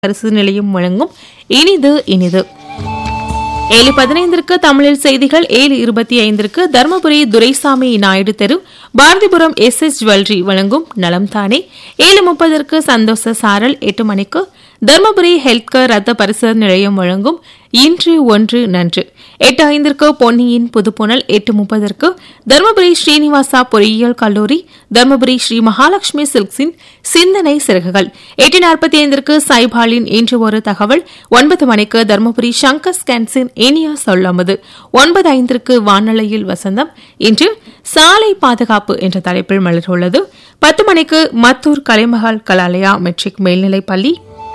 பரிசு நிலையம் வழங்கும் இனிது இனிது ஏழு பதினைந்திற்கு தமிழில் செய்திகள் ஏழு இருபத்தி ஐந்திற்கு தருமபுரி துரைசாமி நாயுடு தெரு பாரதிபுரம் எஸ் எஸ் ஜுவல்லரி வழங்கும் நலம் தானே ஏழு முப்பதற்கு சந்தோஷ சாரல் எட்டு மணிக்கு தருமபுரி ஹெல்த் கேர் ரத்த பரிசோதனை நிலையம் வழங்கும் இன்று ஒன்று நன்று எட்டு ஐந்திற்கு பொன்னியின் புதுப்புணல் எட்டு முப்பதற்கு தருமபுரி ஸ்ரீனிவாசா பொறியியல் கல்லூரி தருமபுரி ஸ்ரீ மகாலட்சுமி சில்க்ஸின் சிந்தனை சிறகுகள் எட்டு நாற்பத்தி ஐந்திற்கு சைபாலின் இன்று ஒரு தகவல் ஒன்பது மணிக்கு தருமபுரி சங்கர் ஸ்கேன்ஸின் இனியா சொல்லமுது ஒன்பது ஐந்திற்கு வானொலியில் வசந்தம் இன்று சாலை பாதுகாப்பு என்ற தலைப்பில் மலர்ந்துள்ளது பத்து மணிக்கு மத்தூர் கலைமகால் கலாலயா மெட்ரிக் மேல்நிலைப் பள்ளி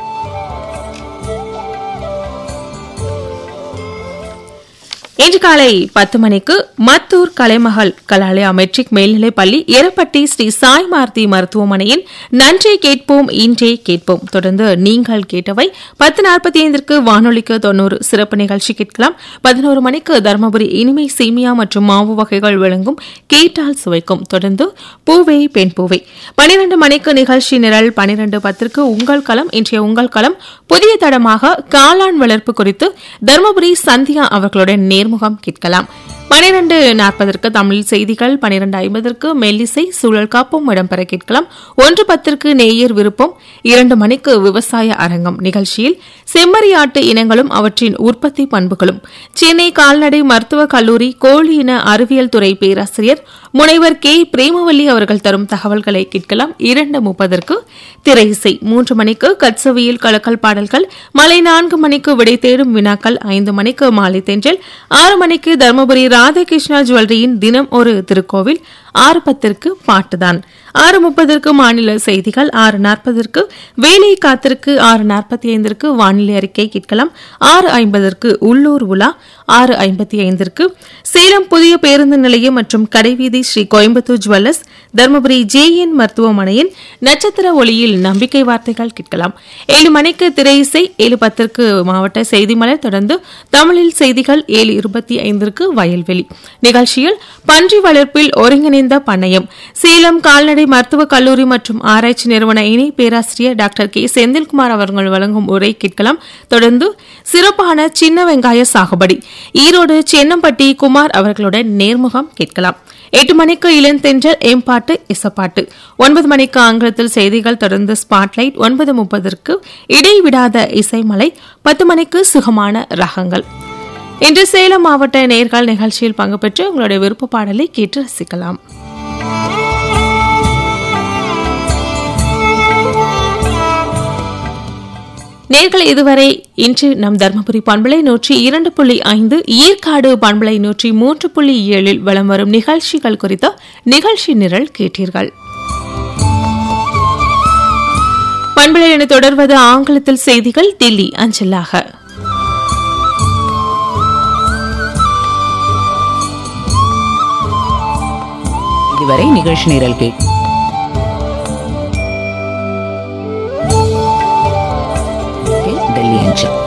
இன்று காலை பத்து மணிக்கு மத்தூர் கலைமகள் கலாலயா மெட்ரிக் மேல்நிலைப் பள்ளி எரப்பட்டி ஸ்ரீ சாய் மாருதி மருத்துவமனையின் நன்றி கேட்போம் இன்றே கேட்போம் தொடர்ந்து நீங்கள் கேட்டவை பத்து நாற்பத்தி ஐந்திற்கு வானொலிக்கு தொன்னூறு சிறப்பு நிகழ்ச்சி கேட்கலாம் பதினோரு மணிக்கு தருமபுரி இனிமை சேமியா மற்றும் மாவு வகைகள் வழங்கும் கேட்டால் சுவைக்கும் தொடர்ந்து பூவே பெண் பூவே பனிரெண்டு மணிக்கு நிகழ்ச்சி நிரல் பனிரெண்டு பத்திற்கு உங்கள் களம் இன்றைய உங்கள் களம் புதிய தடமாக காளான் வளர்ப்பு குறித்து தருமபுரி சந்தியா அவர்களுடன் நேர்முகம் கேட்கலாம் பனிரெண்டு நாற்பதற்கு தமிழ் செய்திகள் பனிரெண்டு ஐம்பதற்கு மெல்லிசை சூழல் காப்பும் இடம்பெற கேட்கலாம் ஒன்று பத்திற்கு நேயர் விருப்பம் இரண்டு மணிக்கு விவசாய அரங்கம் நிகழ்ச்சியில் செம்மறியாட்டு இனங்களும் அவற்றின் உற்பத்தி பண்புகளும் சென்னை கால்நடை மருத்துவக் கல்லூரி கோழி இன அறிவியல் துறை பேராசிரியர் முனைவர் கே பிரேமவல்லி அவர்கள் தரும் தகவல்களை கேட்கலாம் இரண்டு முப்பதற்கு திரை இசை மூன்று மணிக்கு கட்சவியில் கலக்கல் பாடல்கள் மாலை நான்கு மணிக்கு விடை தேடும் வினாக்கள் ஐந்து மணிக்கு மாலை தென்றல் ஆறு மணிக்கு தருமபுரி ராதாகிருஷ்ணா ஜுவல்லரியின் தினம் ஒரு திருக்கோவில் ஆறு பத்திற்கு பாட்டுதான் ஆறு முப்பதற்கு மாநில செய்திகள் ஆறு நாற்பதற்கு வேலை காத்திற்கு ஆறு நாற்பத்தி ஐந்திற்கு வானிலை அறிக்கை கேட்கலாம் ஆறு ஐம்பதற்கு உள்ளூர் உலா ஆறு ஐம்பத்தி ஐந்திற்கு சேலம் புதிய பேருந்து நிலையம் மற்றும் கடைவீதி Shri Coimbatore jewellers Dharmapuri J N மருத்துவமனையின் நட்சத்திர ஒளியில் நம்பிக்கை வார்த்தைகள் கேட்கலாம் ஏழு மணிக்கு திரை இசை ஏழு பத்திற்கு மாவட்ட செய்தி மலர் தொடர்ந்து தமிழில் செய்திகள் ஏழு இருபத்தி ஐந்திற்கு வயல்வெளி நிகழ்ச்சியில் பன்றி வளர்ப்பில் ஒருங்கிணைந்த பண்ணையம் சேலம் கால்நடை மருத்துவக் கல்லூரி மற்றும் ஆராய்ச்சி நிறுவன இணை பேராசிரியர் டாக்டர் கே செந்தில்குமார் அவர்கள் வழங்கும் உரை கேட்கலாம் தொடர்ந்து சிறப்பான சின்ன வெங்காய சாகுபடி ஈரோடு சென்னம்பட்டி குமார் அவர்களுடன் நேர்முகம் கேட்கலாம் எட்டு மணிக்கு இளந்தென்றல் எம்பாட்டு இசப்பாட்டு ஒன்பது மணிக்கு ஆங்கிலத்தில் செய்திகள் தொடர்ந்து ஸ்பாட்லைட் ஒன்பது முப்பதற்கு இடைவிடாத இசைமலை பத்து மணிக்கு சுகமான ரகங்கள் இன்று சேலம் மாவட்ட நேர்கள் நிகழ்ச்சியில் பங்கு பெற்று உங்களுடைய விருப்ப பாடலை கேட்டு ரசிக்கலாம் நேர்கள் இதுவரை இன்று நம் தர்மபுரி பண்பலை நூற்றி இரண்டு புள்ளி ஐந்து ஈர்க்காடு பண்பலை நூற்றி மூன்று புள்ளி ஏழில் வலம் வரும் நிகழ்ச்சிகள் குறித்த நிகழ்ச்சி நிரல் கேட்டீர்கள் பண்பலை என தொடர்வது ஆங்கிலத்தில் செய்திகள் தில்லி அஞ்சலாக இதுவரை நிகழ்ச்சி நிரல் கேட் டெல்லி அஞ்சல்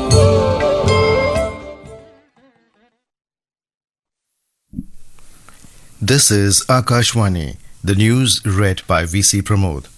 This is Akashwani, the news read by VC Pramod.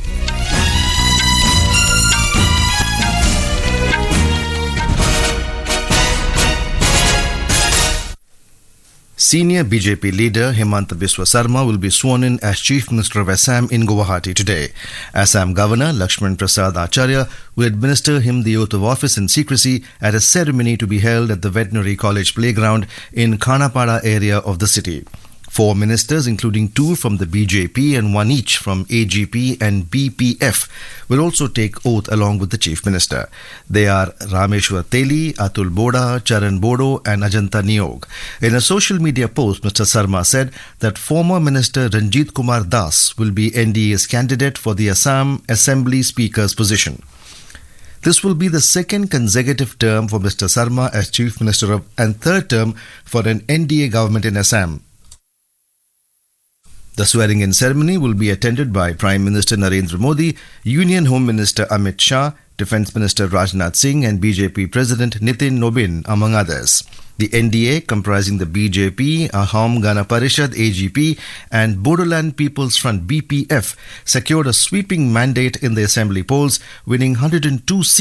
Senior BJP leader Hemanta Biswa Sarma will be sworn in as Chief Minister of Assam in Guwahati today. Assam Governor Lakshman Prasad Acharya will administer him the oath of office in secrecy at a ceremony to be held at the Veterinary College playground in Khanapara area of the city. Four ministers, including two from the BJP and one each from AGP and BPF, will also take oath along with the Chief Minister. They are Rameshwar Teli, Atul Boda, Charan Bodo, and Ajanta Niog. In a social media post, Mr. Sarma said that former Minister Ranjit Kumar Das will be NDA's candidate for the Assam Assembly Speaker's position. This will be the second consecutive term for Mr. Sarma as Chief Minister of, and third term for an NDA government in Assam. The swearing in ceremony will be attended by Prime Minister Narendra Modi, Union Home Minister Amit Shah, Defence Minister Rajnath Singh, and BJP President Nitin Nobin, among others. The NDA, comprising the BJP, Ahom Gana Parishad AGP, and Bodoland People's Front BPF, secured a sweeping mandate in the assembly polls, winning 102 seats.